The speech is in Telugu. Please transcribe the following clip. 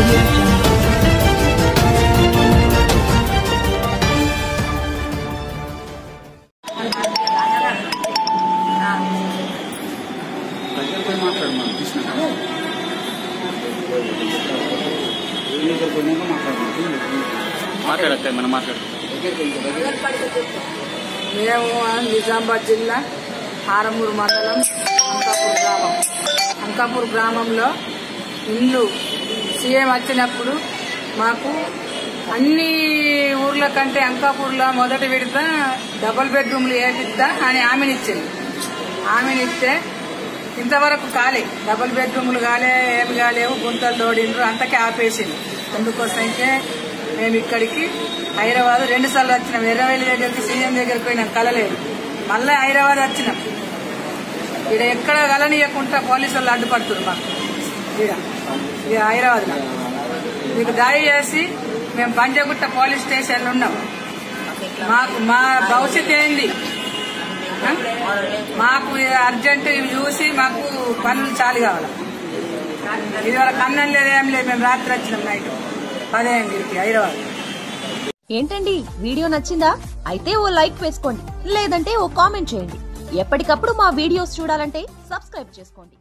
audio jungle. దగ్గర పోయి మాట్లాడు మనం తీసినాక దగ్గర పోయినాక మాట్లాడమంటే మాట్లాడక్క మనం మాట్లాడు మేము నిజామాబాద్ జిల్లా ఆరమూరు మండలం అంకాపూర్ గ్రామం అంకాపూర్ గ్రామంలో ఇల్లు సీఎం వచ్చినప్పుడు మాకు అన్ని ఊర్ల కంటే అంకాపూర్లో మొదటి విడత డబుల్ బెడ్రూమ్లు వేపిస్తా అని హామీనిచ్చింది హామీనిస్తే ఇంతవరకు కాలే డబుల్ బెడ్రూమ్లు కాలే ఏమి కాలేవు గుంతలు తోడిండ్రు అంతకే ఆపేసింది అందుకోసమైతే మేము ఇక్కడికి హైదరాబాద్ రెండు సార్లు వచ్చినాం ఎర్రవెల్లి దగ్గరికి సీఎం దగ్గరికి పోయినాం కలలేదు మళ్ళీ హైదరాబాద్ వచ్చినాం ఇక్కడ ఎక్కడ కలనీయకుండా పోలీసు వాళ్ళు అడ్డుపడుతున్నారు మాకు ఇక్కడ ఇక హైదరాబాద్లో మీకు దయచేసి మేము పంజగుట్ట పోలీస్ స్టేషన్లో ఉన్నాం మాకు మా భవిష్యత్ ఏంది ఆ? మాకు అర్జెంట్ ఇవి చూసి మాకు పనులు చాలు కావాలి ఇది వరకు అన్నం లేదు ఏం లేదు మేము రాత్రి వచ్చినాం నైట్ పదేంటికి హైదరాబాద్ ఏంటండి వీడియో నచ్చిందా అయితే ఓ లైక్ వేసుకోండి లేదంటే ఓ కామెంట్ చేయండి ఎప్పటికప్పుడు మా వీడియోస్ చూడాలంటే సబ్స్క్రైబ్ చేసుకోండి